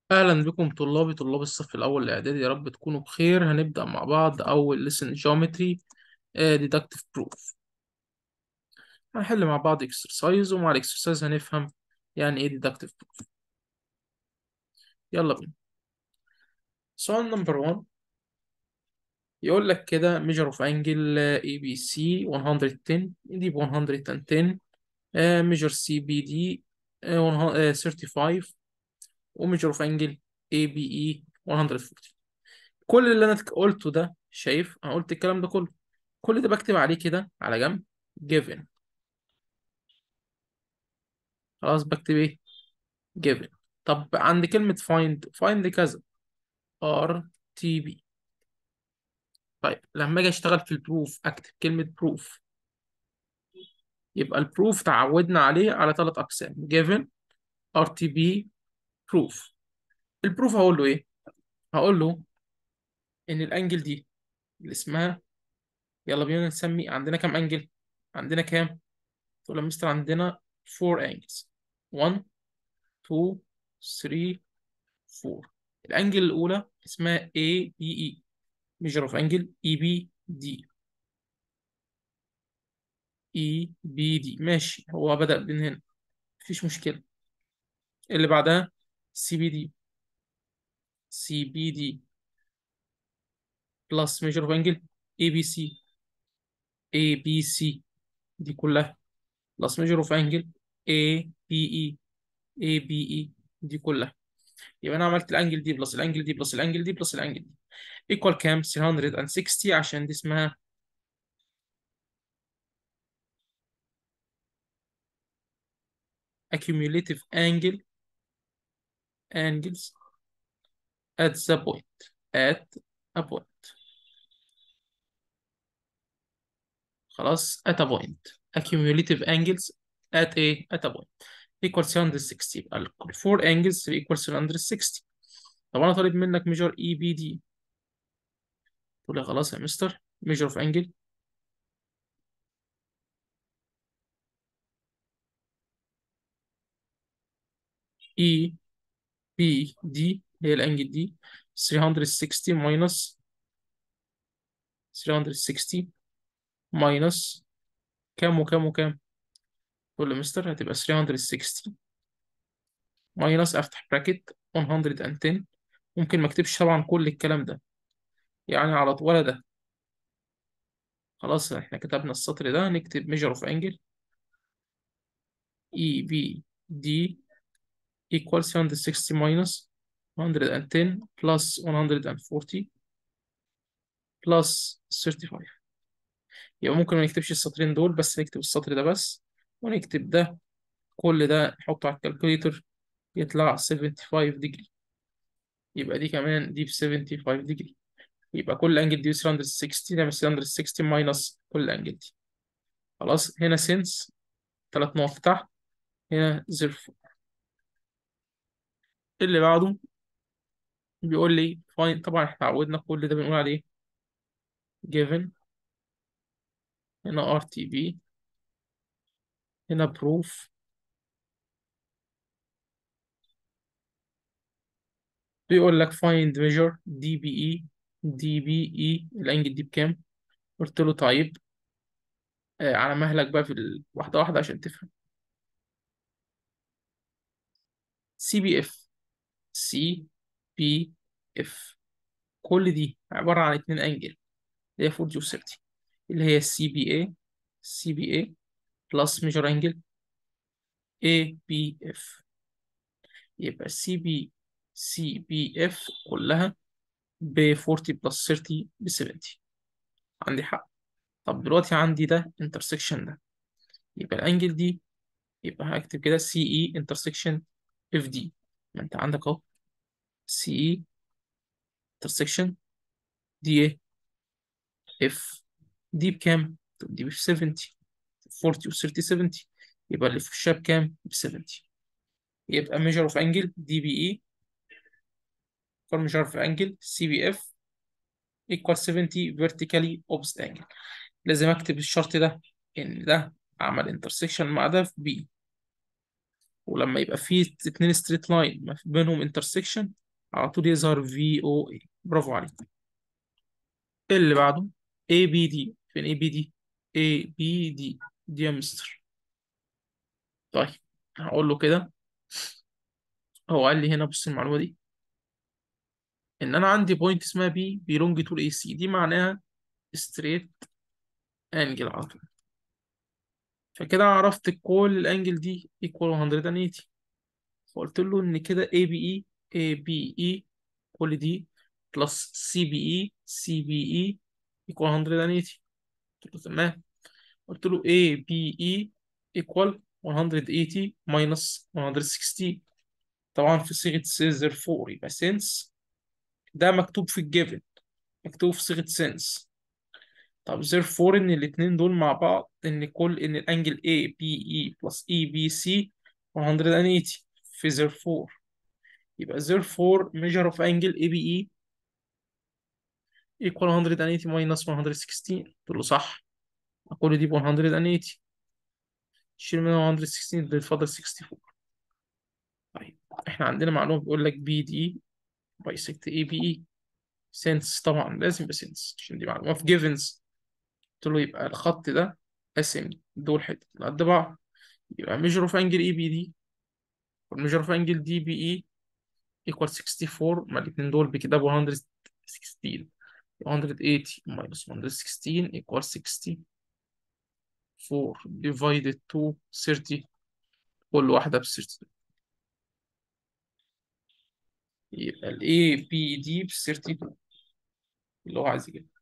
أهلا بكم طلابي طلاب الصف الأول الإعدادي يا رب تكونوا بخير هنبدأ مع بعض أول lesson geometry آه، deductive proof هنحل مع بعض exercise ومع الإكسرسايز هنفهم يعني إيه deductive proof يلا بينا سؤال نمبر 1 يقول لك كده measure of angle آه، ABC 110 دي ب 110 آه، measure CBD آه، 100 آه، 35 و measure of angle ABE 140 كل اللي انا قلته ده شايف انا قلت الكلام ده كله كل ده بكتب عليه كده على جنب given خلاص بكتب ايه given طب عند كلمة find find كذا RTB طيب لما اجي اشتغل في البروف اكتب كلمة بروف يبقى البروف تعودنا عليه على ثلاث اقسام given RTB proof البروف هقول له ايه هقول له ان الانجل دي اللي اسمها يلا بينا نسمي عندنا كام انجل عندنا كام تقول يا مستر عندنا 4 angles 1 2 3 4 الانجل الاولى اسمها ABE measure of angle EBD EBD ماشي هو بدأ من هنا مفيش مشكلة اللي بعدها CBD CBD plus measure of angle ABC ABC دي كلها plus measure of angle ABE ABE دي كلها يبقى انا عملت الانجل دي بلس الانجل دي بلس الانجل دي بلس الانجل دي ايكوال كام 360 عشان دي اسمها accumulative angle angles at the point at a point خلاص at a point accumulative angles at a at a point equal 360 يبقى ال 4 angles equal 360 طب انا طالب منك measure EBD تقول لي خلاص يا مستر measure of angle EBD هي الانجل دي 360 minus 360 minus كام وكام وكام تقول لي مستر هتبقى 360 minus افتح براكت 110 ممكن ما اكتبش طبعا كل الكلام ده يعني على طول ولا ده خلاص احنا كتبنا السطر ده نكتب measure of angle EBD equals 360 minus 110 plus 140 plus 35 يبقى ممكن ما نكتبش السطرين دول بس نكتب السطر ده بس ونكتب ده كل ده نحطه على الكالكوليتر يطلع 75 degree يبقى دي كمان دي ب 75 degree يبقى كل انجل دي 360 نعمل 360 ماينس كل انجل دي خلاص هنا سنس ثلاث نقط تحت هنا زيرو فوق اللي بعده بيقول لي فاين طبعا احنا عودنا كل ده بنقول عليه given هنا RTB هنا proof بيقول لك find measure DBE DBE الانجل دي بكام قلت له طيب آه على مهلك بقى في ال- واحدة واحدة عشان تفهم CBF CBF كل دي عبارة عن اتنين انجل اللي هي 40 و 30 اللي هي CBA CBA plus measure angle ABF يبقى CB CBF كلها ب 40 plus 30 ب 70 عندي حق طب دلوقتي عندي ده intersection ده يبقى الانجل دي يبقى هكتب كده CE intersection FD ما انت عندك اهو CE intersection DA F دي بكام؟ طب دي ب 70 40 و 30 70 يبقى اللي في وشها بكام؟ ب 70 يبقى measure of angle DBE equal measure of angle CBF equal 70 vertically opposite angle لازم اكتب الشرط ده ان ده عمل intersection مع ده في B ولما يبقى في اتنين ستريت لاين ما في بينهم انترسكشن على طول يظهر في او اي برافو عليك اللي بعده اي بي دي فين اي بي دي اي بي دي دي يا مستر طيب هقول له كده هو قال لي هنا بص المعلومه دي ان انا عندي بوينت اسمها بي بيلونج تو الاي سي دي معناها ستريت انجل على طول فكده عرفت كل الانجل دي ايكوال 180 فقلت له ان كده اي بي اي اي بي اي كل دي بلس سي بي اي سي بي اي ايكوال 180 قلت له تمام قلت له اي بي اي ايكوال 180 ماينس 160 طبعا في صيغه therefore يبقى since ده مكتوب في الجيفن مكتوب في صيغه since طب therefore ان الاتنين دول مع بعض ان كل ان الانجل A B E plus E B C 180 في therefore يبقى therefore measure of angle ABE equal 180 minus 116 قلت له صح أقول دي ب 180 شيل منها 116 بيتفضل 64 طيب احنا عندنا معلومة بيقول لك بي دي بايسكت اي بي اي سنس طبعا لازم يبقى سنس عشان دي معلومة في جيفنز قلت له يبقى الخط ده قسم دول حتة قد بعض يبقى measure of angle اي بي دي والmeasure of angle دي بي اي equal 64 ما الاتنين دول بكده ب 116 180 minus 116 equal 60 4 divided to 30 كل واحدة ب 30 يبقى ال A B D ب 32 اللي هو عايز يجيبها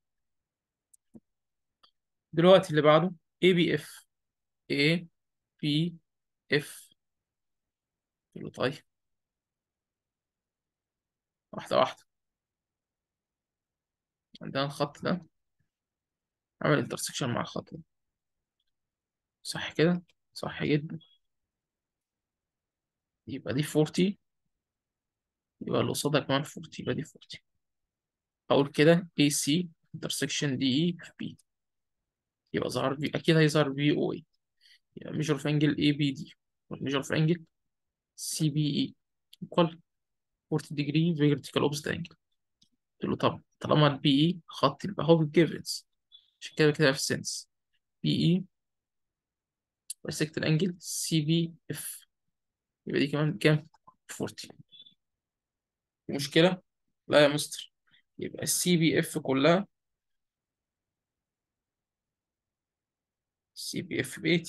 دلوقتي اللي بعده A B F A B F قلت له طيب واحدة واحدة عندنا الخط ده عمل انترسكشن مع الخط ده صح كده صح جدا يبقى دي 40 يبقى اللي قصادها كمان 40 يبقى دي 40 أقول كده AC intersection DE في B يبقى ظهر في أكيد هيظهر في أو إي يبقى measure of angle ABD measure of angle CBE equal 40 degree vertical opposite angle قلت له طب طالما ال BE خط يبقى هو بالجيفنز عشان كده كده في sense BE bisect الانجل CBF يبقى دي كمان بكام؟ 40 في مشكلة؟ لا يا مستر يبقى السي بي اف كلها سي بي اف ب 80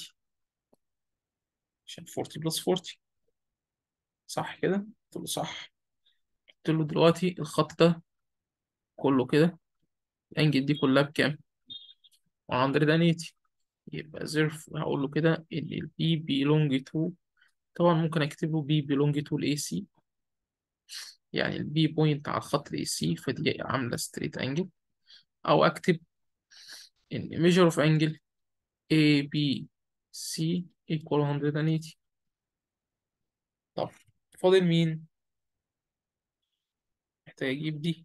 عشان 40 بلس 40 صح كده؟ قلت له صح قلت له دلوقتي الخط ده كله كده الانجل دي كلها بكام؟ 180 يبقى زيرف هقول له كده ان البي بيلونج تو طبعا ممكن اكتب له بي بيلونج تو الاي سي يعني البي بوينت على الخط الاي سي فدي عامله ستريت انجل او اكتب ان measure of angle A B C equal 180 طب فاضل مين؟ محتاج اجيب دي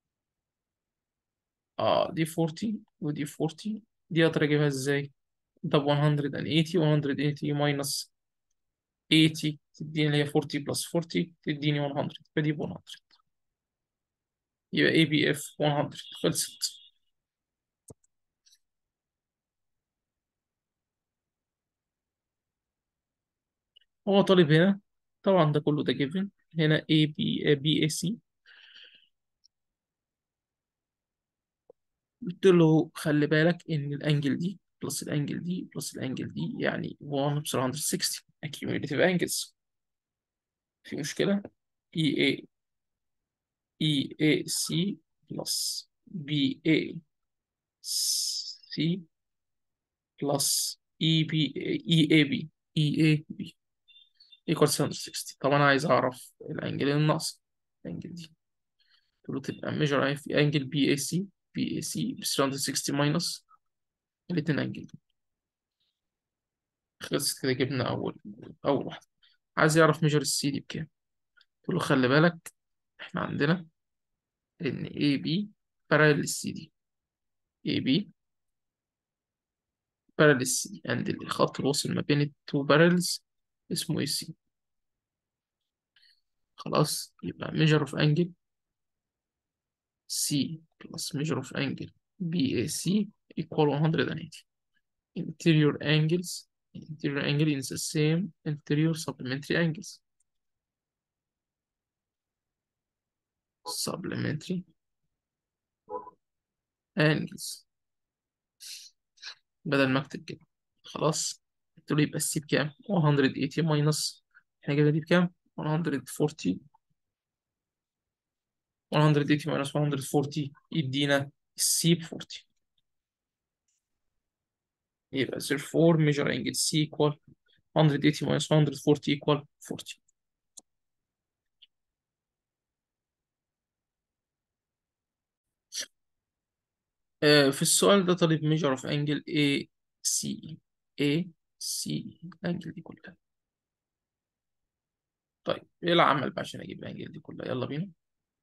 اه دي 40 ودي 40 دي اقدر اجيبها ازاي؟ ده ب 180 180 minus 80 تديني اللي هي 40 بلس 40 تديني 100 فدي ب 100 يبقى اي بي اف 100 خلصت هو طالب هنا طبعا ده كله ده جيفن هنا اي بي بي اي سي قلت له خلي بالك ان الانجل دي بلس الانجل دي بلس الانجل دي يعني 1 بلس 160 accumulative angles في مشكلة اي اي اي اي سي بلس بي اي سي بلس اي بي اي اي بي اي اي بي equal 760 طبعا عايز اعرف الانجل الناقص الانجل دي قلت له تبقى measure اي في انجل بي اي سي بي اي سي ب 360 ماينس الاتنين انجل دول خلصت كده جبنا اول اول واحدة عايز يعرف ميجر السي دي بكام قلت له خلي بالك احنا عندنا ان اي بي parallel للسي دي اي بي parallel للسي دي عند الخط الواصل ما بين التو بارلز اسمه اي سي خلاص يبقى measure of angle C plus measure of angle BAC equal 180 interior angles interior angle is the same interior supplementary angles supplementary angles بدل ما اكتب كده خلاص قلت له يبقى السي بكام 180 ماينس احنا جبنا دي بكام 140 180 minus 140 يدينا السي ب 40 يبقى therefore measure angle C equal 180 minus 140 equal 40 آه في السؤال ده طالب measure of angle AC AC الانجل دي كلها طيب ايه العمل بقى عشان اجيب الانجل دي كلها يلا بينا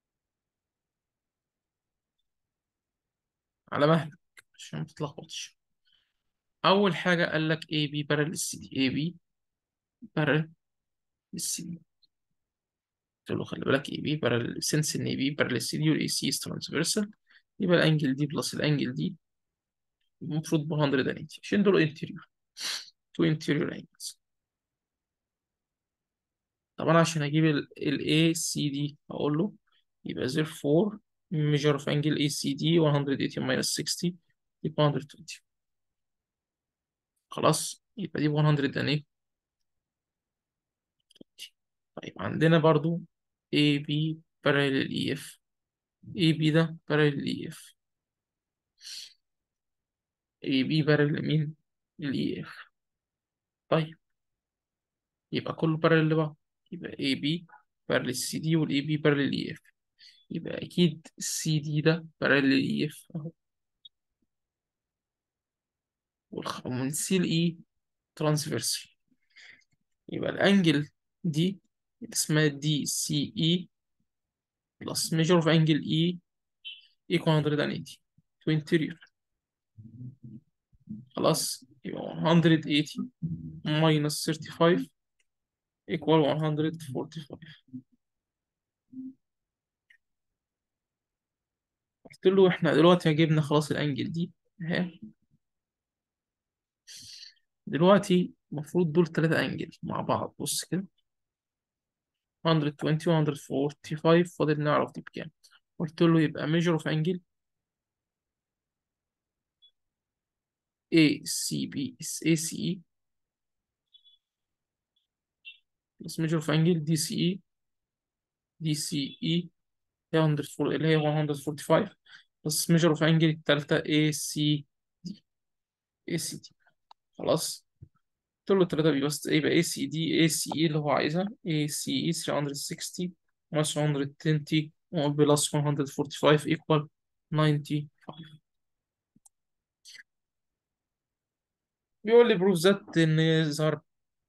على مهلك عشان ما تتلخبطش اول حاجه قال لك AB parallel CD AB parallel CD قلت له خلي بالك AB parallel since ان AB parallel CD وال AC is transversal يبقى الانجل دي بلس الانجل دي المفروض ب 180 عشان دول interior two interior angles طبعا عشان اجيب ال ال ACD هقول له يبقى therefore measure of angle ACD 180 minus 60 يبقى 120 خلاص يبقى دي ب 180 طيب عندنا برضو AB parallel EF AB ده parallel EF AB parallel مين؟ ال EF طيب يبقى كله parallel لبعض يبقى AB parallel CD وال AB parallel EF يبقى أكيد السي دي ده parallel EF أهو والخ- ومن سي لإي transversal يبقى الأنجل دي اسمها دي سي إي plus measure of angle E equal 180 to interior خلاص يبقى 180 minus 35 equal 145 قلت له احنا دلوقتي جبنا خلاص الانجل دي اهي دلوقتي المفروض دول ثلاثة انجل مع بعض بص كده 120 145 فاضل نعرف دي بكام قلت له يبقى measure of angle ACB is ACE plus measure of angle DCE DCE هي 104 اللي هي 145 بس measure of angle التالتة ACD ACD خلاص قلت له التلاتة بي بس يبقى ACD ACE اللي هو عايزها ACE 360 minus 120 plus 145 equal 95 بيقول لي بروف ذات ان يظهر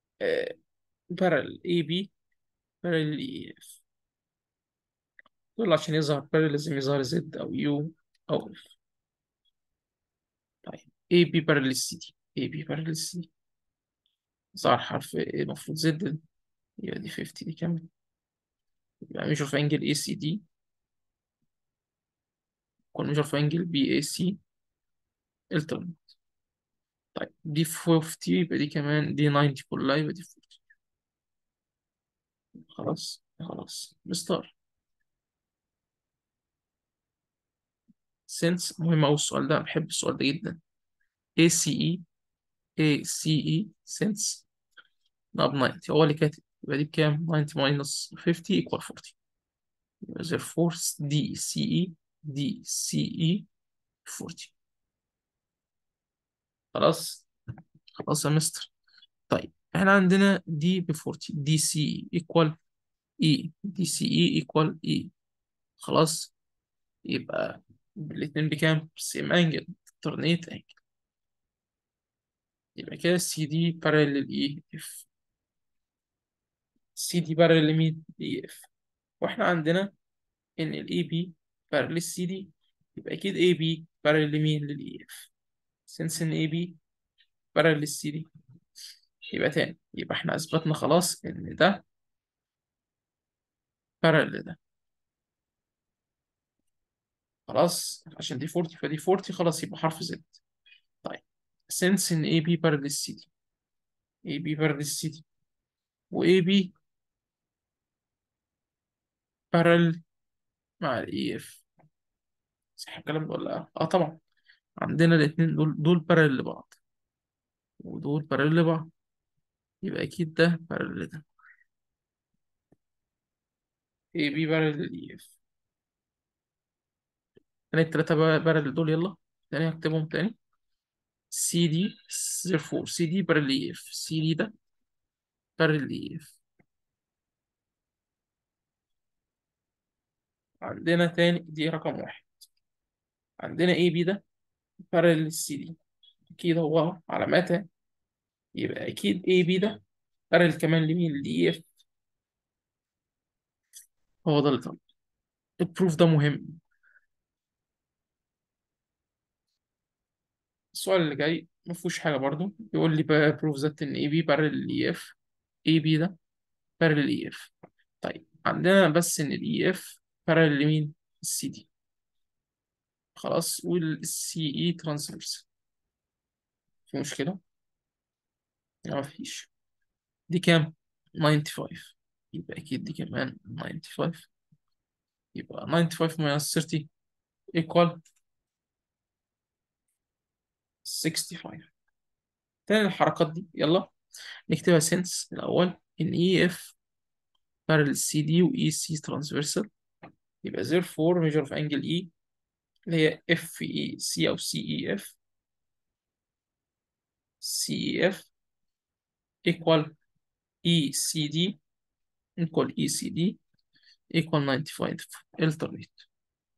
بارل اي بي بارل اي اف دول عشان يظهر بارل لازم يظهر زد او يو او اف طيب اي بي بارل سي دي اي بي بارل سي دي ظهر حرف ايه المفروض زد يبقى دي 50 دي كام يبقى نشوف انجل اي سي دي كنا نشوف انجل بي اي سي الترم طيب دي 50 يبقى دي كمان دي 90 كلها يبقى دي 40 خلاص خلاص مستر سنس مهم أوي السؤال ده بحب السؤال ده جدا ACE ACE سنس ده ب 90 هو اللي كاتب يبقى دي بكام 90 minus 50 equal 40 يبقى therefore DCE DCE 40 خلاص خلاص يا مستر طيب احنا عندنا دي ب 40 دي سي equal E دي سي E equal E خلاص يبقى الاتنين بكام؟ سيم انجل ترنيت انجل يبقى كده سي دي بارلل اي اف سي دي بارلل مين؟ اي اف واحنا عندنا ان الاي بي بارلل السي دي يبقى اكيد اي بي بارلل مين للاي اف سنس ان اي بي بارلل السي دي يبقى تاني يبقى احنا اثبتنا خلاص ان ده parallel ده خلاص عشان دي 40 فدي 40 خلاص يبقى حرف زد طيب since ان اي بي parallel سي دي اي بي parallel سي دي واي بي parallel مع الاي اف صح الكلام ده ولا لا؟ اه طبعا عندنا الاثنين دول دول parallel لبعض ودول parallel لبعض يبقى اكيد ده parallel ده اي بي parallel اي اف تاني التلاتة parallel دول يلا تاني هكتبهم تاني سي دي therefore سي دي parallel اي اف سي دي ده parallel اي اف عندنا تاني دي رقم واحد عندنا اي بي ده parallel سي دي اكيد هو علاماتها يبقى اكيد اي بي ده parallel كمان لمين لاي اف هو ده اللي طلع البروف ده مهم السؤال اللي جاي ما فيهوش حاجه برضو يقول لي بقى بروف ذات ان اي بي parallel لاي اف اي بي ده parallel اي اف طيب عندنا بس ان الاي اف parallel لمين السي دي خلاص والسي اي ترانسفيرس في مشكله ما فيش دي كام 95 يبقى اكيد دي كمان 95 يبقى 95 minus 30 equal 65 تاني الحركات دي يلا نكتبها سنس الأول إن EF parallel CD و EC transversal يبقى therefore measure of angle E اللي هي FEC أو CEF CEF equal ECD equal ECD equal 95 alternate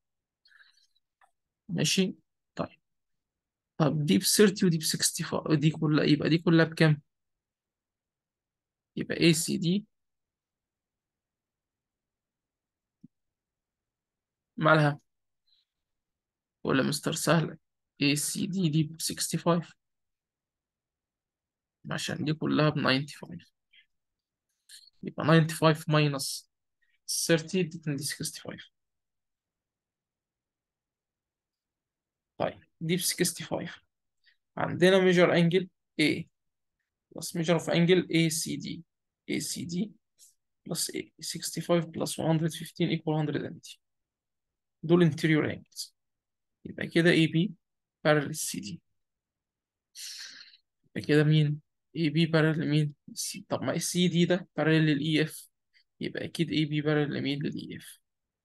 ماشي طيب طب دي ب 30 ودي ب 65 دي كلها يبقى دي كلها بكام؟ يبقى ACD مالها ولا مستر سهلة ACD دي ب 65 عشان دي كلها ب 95 يبقى 95 minus 30 دي 65 طيب دي ب 65 عندنا measure angle A plus measure of angle ACD ACD plus A 65 plus 115 equal 180 دول interior angles يبقى كده AB parallel CD يبقى كده مين AB parallel مين C. طب ما CD ده parallel لل EF يبقى أكيد AB parallel لمين لل EF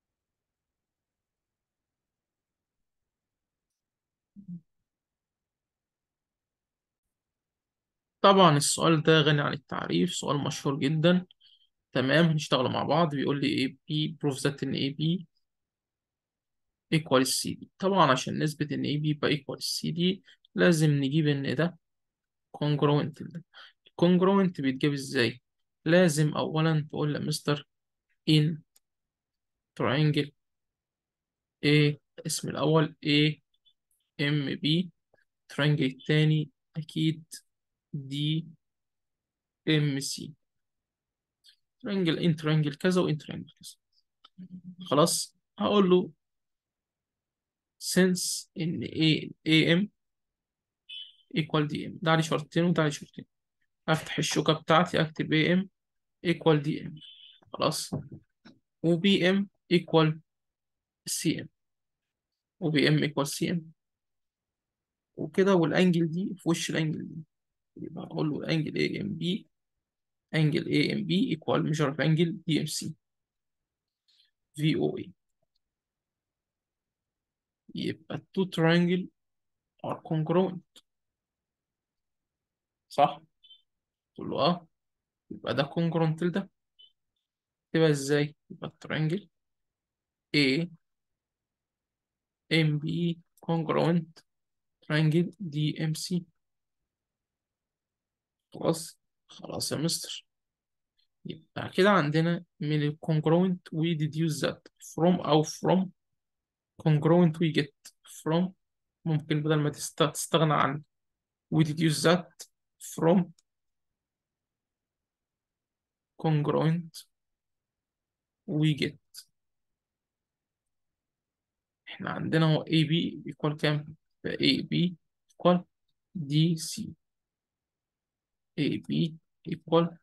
طبعا السؤال ده غني عن التعريف سؤال مشهور جدا تمام هنشتغل مع بعض بيقول لي AB prove that ان AB equal CD طبعا عشان نثبت ان AB يبقى equal CD لازم نجيب ان ده congruent ده congruent بيتجاب ازاي لازم اولا تقول لمستر in triangle A اسم الاول A M B triangle التاني اكيد D M C triangle in triangle كذا و in triangle كذا خلاص هقول له since ان A AM equal DM ده عليه شرطين وده عليه شرطين افتح الشوكة بتاعتي اكتب AM equal DM خلاص و BM equal CM و BM equal CM وكده والانجل دي في وش الانجل دي يبقى اقول له انجل AMB انجل AMB equal measure of angle DMC VOA يبقى two triangle are congruent صح؟ تقول له اه يبقى ده congruent لده تبقى ازاي؟ يبقى الترينجل A MB congruent triangle DMC خلاص خلاص يا مستر يبقى كده عندنا من ال congruent we deduce that from أو from congruent we get from ممكن بدل ما تست- تستغنى عن we deduce that from congruent وجيت احنا عندنا هو اي بي ايكوال كام؟ اي بي ايكوال دي سي اي بي ايكوال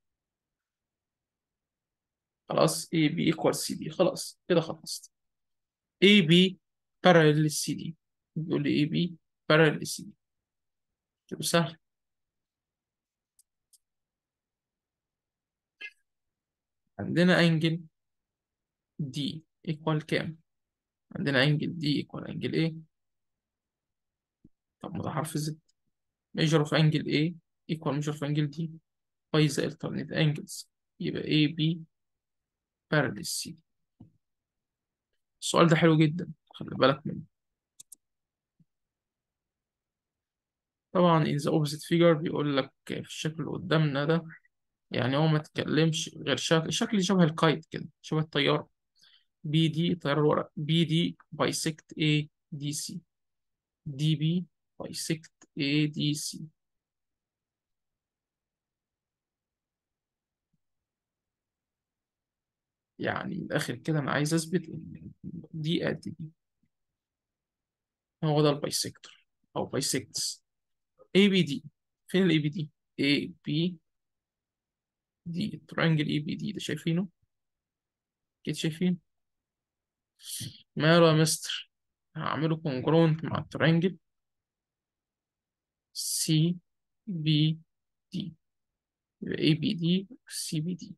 خلاص اي بي ايكوال سي دي خلاص كده خلصت اي بي بارallel للسي دي بيقول لي اي بي بارallel للسي دي كده سهل عندنا انجل دي ايكوال كام؟ عندنا انجل دي ايكوال انجل ايه؟ طب ما ده حرف زد measure of angle A equal measure of angle D by the alternate angles يبقى AB parallel C السؤال ده حلو جدا خلي بالك منه طبعا in the opposite figure بيقول لك في الشكل اللي قدامنا ده يعني هو ما تكلمش غير شكل شكل شبه الكايت كده شبه الطيارة بي دي طيارة الورق بي دي bisect A دي سي دي بي bisect A دي سي يعني من الآخر كده أنا عايز أثبت إن دي قد دي هو ده البايسكتور أو بايسكتس اي بي دي فين الاي بي دي اي بي دي ترانجل اي بي دي ده شايفينه كده شايفين ماله يا مستر هعمله كونجرونت مع الترانجل سي بي دي يبقى اي بي دي سي بي دي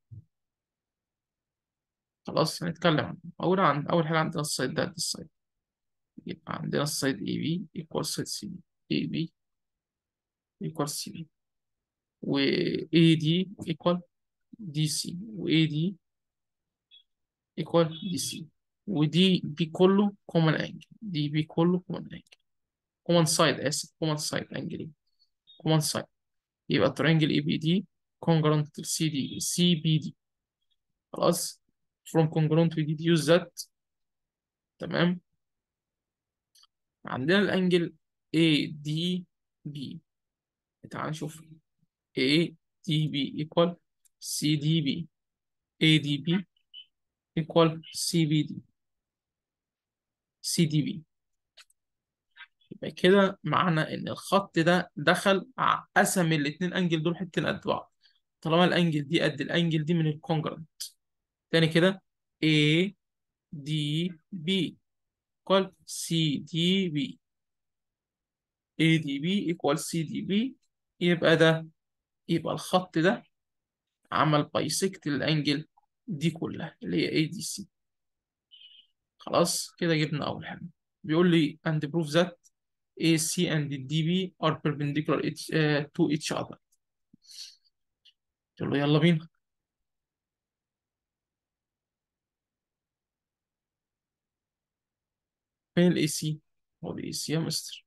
خلاص هنتكلم عنه اول عن اول حاجه عندنا السايد ده قد السايد يبقى عندنا السايد اي بي ايكوال سايد سي بي اي بي ايكوال سي بي و اي دي ايكوال دي سي و اي دي ايكوال دي سي ودي بي كله كومن انجل دي بي كله كومن انجل كومن سايد اسف كومن سايد انجل كومن سايد يبقى ترينجل اي بي دي congruent to سي دي سي بي دي خلاص from congruent we deduce that تمام عندنا الانجل اي دي بي تعال نشوف اي دي بي equal سي دي بي اي دي بي equal سي بي دي سي دي بي يبقى كده معنى ان الخط ده دخل ع- قسم الاتنين انجل دول حتتين قد بعض طالما الانجل دي قد الانجل دي من الكونجرنت تاني كده A D B equal C D B A D B equal C D B يبقى ده يبقى الخط ده عمل بايسكت الانجل دي كلها اللي هي A D C خلاص كده جبنا اول حاجه بيقول لي and prove that AC and DB are perpendicular each, uh, to each other قلت له يلا بينا فين الاي سي هو الاي سي يا مستر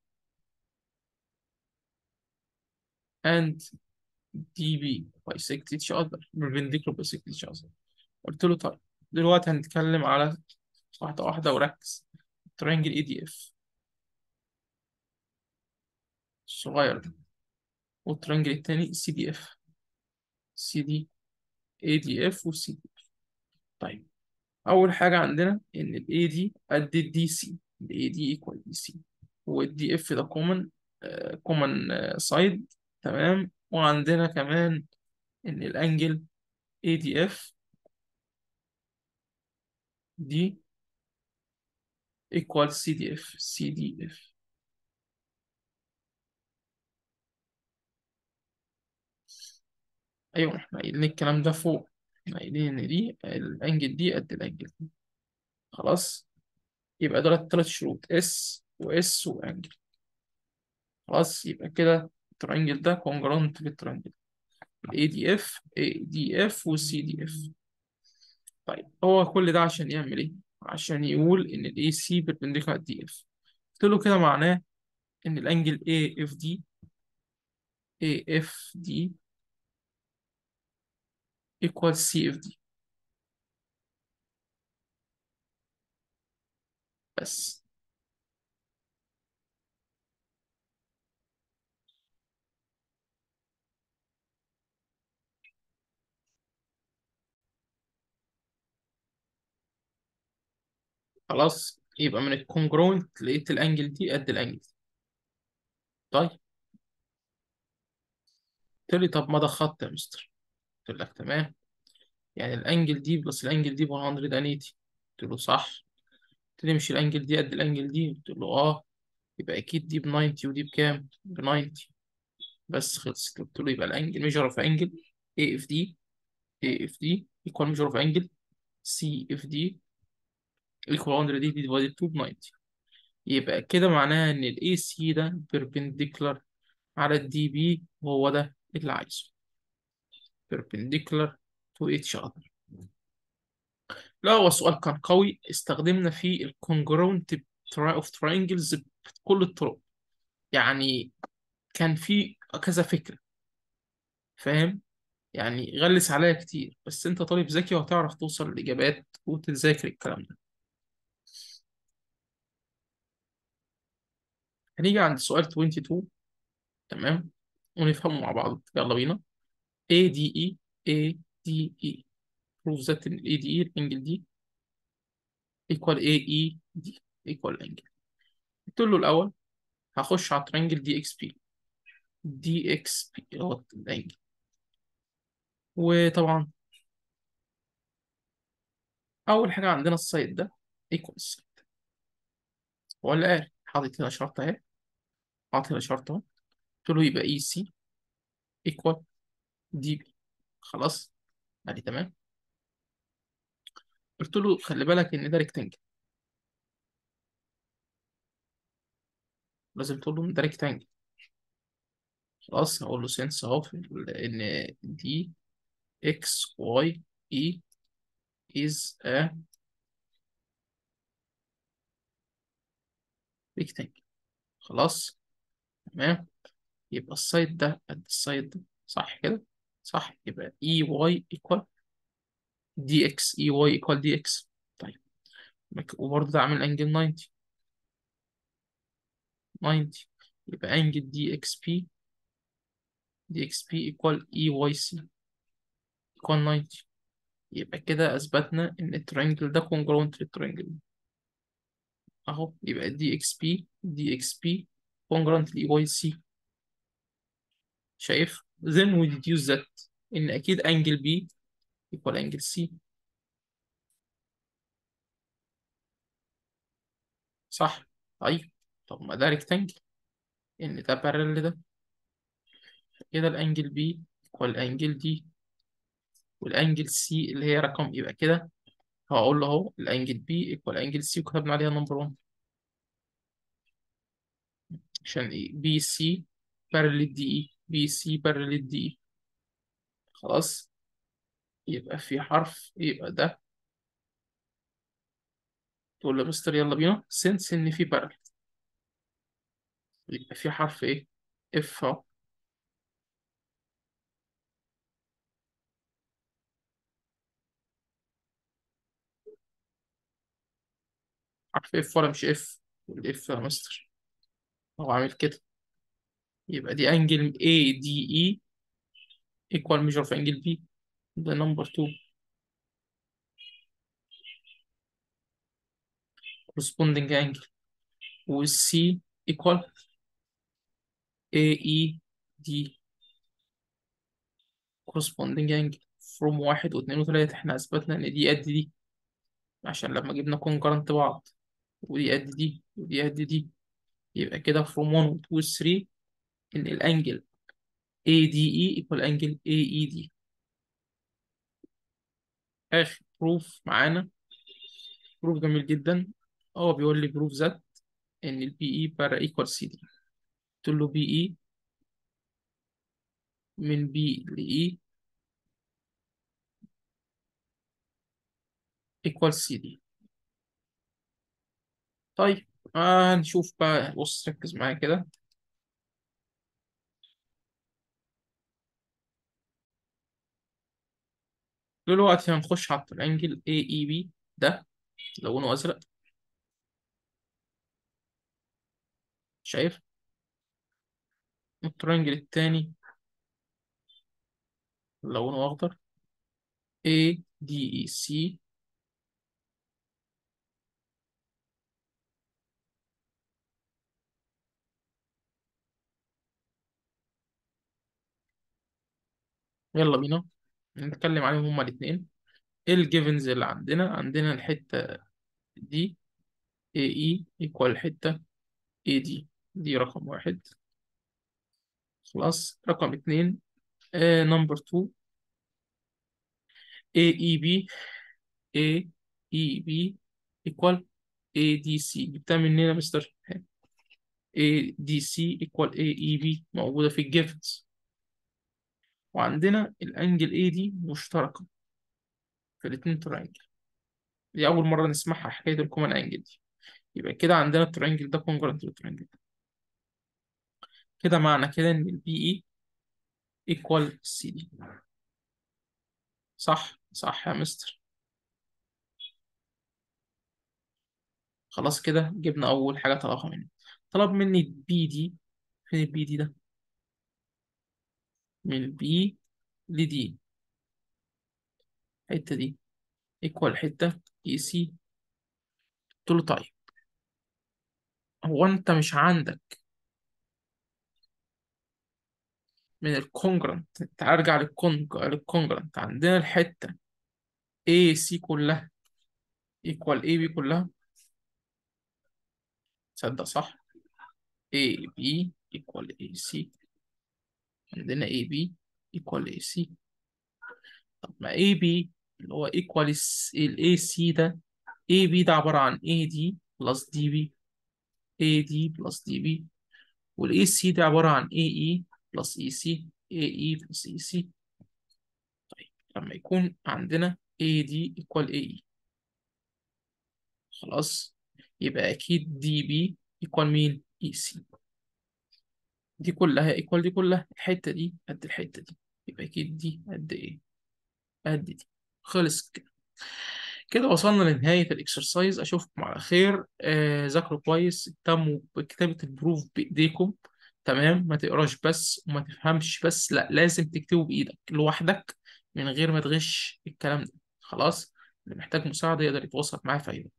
and DB bisect each other perpendicular bisect each other قلت له طيب دلوقتي هنتكلم على واحدة واحدة وركز ترينجل اي دي اف الصغير ده والترينجل التاني سي دي اف سي دي اي دي اف والسي دي اف طيب أول حاجة عندنا إن ال AD قد ال DC ال AD equal DC وال DF ده common آه common آه side تمام وعندنا كمان إن الأنجل ADF دي equal CDF CDF أيوة إحنا قايلين الكلام ده فوق إحنا قايلين إن دي الأنجل دي قد الأنجل دي خلاص يبقى دول التلات شروط S و S وأنجل خلاص يبقى كده الترينجل ده congruent بالترينجل ال ADF ADF وال CDF طيب هو كل ده عشان يعمل ايه؟ عشان يقول ان ال AC perpendicular على DF قلت له كده معناه ان الانجل AFD AFD equal CFD بس خلاص يبقى من الكونجروينت لقيت الانجل دي قد الانجل دي طيب قلت لي طب ما ده خط يا مستر قلت لك تمام يعني الانجل دي بلس الانجل دي ب 180 قلت له صح قلت لي مش الانجل دي قد الانجل دي قلت له اه يبقى اكيد دي ب 90 ودي بكام ب 90 بس خلصت قلت له يبقى الانجل ميجر اوف انجل اي اف دي اي اف دي ايكوال ميجر اوف انجل سي اف دي ايكوال 100 دي ديفايدد 2 ب 90 يبقى كده معناها ان الاي سي ده بيربنديكولار على الدي بي وهو ده اللي عايزه perpendicular to each other لا هو السؤال كان قوي استخدمنا فيه الكونجرونت اوف تراينجلز بكل الطرق يعني كان في كذا فكرة فاهم يعني غلس عليا كتير بس انت طالب ذكي وهتعرف توصل للإجابات وتذاكر الكلام ده هنيجي عند سؤال 22 تمام ونفهمه مع بعض يلا بينا ADE ADE prove that ال ADE الانجل دي equal AED equal angle قلت له الأول هخش على ترينجل دي اكس بي دي اكس بي هو الانجل وطبعا أول حاجة عندنا السايد ده equal السايد ولا قال حاطط هنا شرط أهي حاطط هنا شرط أهو قلت له يبقى اي سي equal دي بي خلاص ادي تمام قلت له خلي بالك ان ده ريكتانجل لازم تقول له ان ده ريكتانجل خلاص هقول له سنس اهو في ال- ان دي اكس واي اي is a rectangle خلاص تمام يبقى السايد ده قد السايد ده صح كده صح يبقى اي واي equal دي اكس اي واي equal دي اكس طيب وبرضه ده عامل انجل 90 90 يبقى انجل دي اكس بي دي اكس بي equal اي واي سي equal 90 يبقى كده اثبتنا ان الترينجل ده congruent للترينجل اهو يبقى دي اكس بي دي اكس بي congruent ل واي سي شايف then we deduce that ان اكيد انجل بي equal انجل سي صح طيب طب ما ده ريكتانجل ان ده بارل ده كده الانجل بي equal انجل دي والانجل سي اللي هي رقم يبقى كده هقول له اهو الانجل بي equal انجل سي وكتبنا عليها نمبر 1 عشان ايه بي سي بارل دي اي بي سي بارل دي اي خلاص يبقى في حرف يبقى ده تقول له مستر يلا بينا سنس ان في بارل يبقى في حرف ايه اف اهو حرف اف ولا مش اف الاف يا مستر هو عامل كده يبقى دي انجل A دي E equal measure في انجل B ده نمبر 2 corresponding angle وال C equal AED corresponding angle from واحد واثنين وثلاثة احنا اثبتنا ان دي قد دي عشان لما جبنا concurrent بعض ودي قد دي ودي قد دي يبقى كده from 1 و 2 و 3 ان الانجل ADE equal انجل AED اخر بروف معانا بروف جميل جدا هو بيقول لي بروف ذات ان البي اي بارا ايكوال سي دي قلت له بي اي من بي ل اي ايكوال سي دي طيب آه هنشوف بقى بص ركز معايا كده دلوقتي هنخش على الترينجل اي اي بي ده لونه ازرق شايف الترينجل التاني لونه اخضر A D E C يلا بينا نتكلم عليهم هما الاتنين ايه الجيفنز اللي عندنا عندنا الحتة دي AE equal الحتة AD دي رقم واحد خلاص رقم اتنين نمبر 2 AEB AEB equal ADC جبتها منين يا مستر ADC equal AEB موجودة في الجيفنز وعندنا الانجل AD مشتركة في الاتنين ترينجل دي أول مرة نسمعها حكاية الكومن انجل دي يبقى كده عندنا الترينجل ده كونجرنت للترينجل ده كده معنى كده إن البي إي equal سي دي صح صح يا مستر خلاص كده جبنا أول حاجة طلبها مني طلب مني البي دي فين البي دي ده من البي لدي الحتة دي ايكوال حتة اي سي قلت له طيب هو انت مش عندك من الكونجرنت ترجع للكونجرنت عندنا الحتة اي سي كلها ايكوال اي بي كلها تصدق صح اي بي ايكوال اي سي عندنا اي بي ايكوال اي سي طب ما اي بي اللي هو ايكوال الاي سي ده اي بي ده عبارة عن اي دي بلس دي بي اي دي بلس دي بي والاي سي ده عبارة عن اي اي بلس اي سي اي اي بلس اي سي طيب لما يكون عندنا اي دي ايكوال اي اي خلاص يبقى اكيد دي بي ايكوال مين اي سي دي كلها ايكوال دي كلها الحتة دي قد الحتة دي يبقى اكيد دي قد ايه قد دي خلص كده كده وصلنا لنهاية الإكسرسايز أشوفكم على خير آه، ذاكروا كويس اهتموا بكتابة البروف بإيديكم تمام ما تقراش بس وما تفهمش بس لا لازم تكتبه بإيدك لوحدك من غير ما تغش الكلام ده خلاص اللي محتاج مساعدة يقدر يتواصل معايا في أي وقت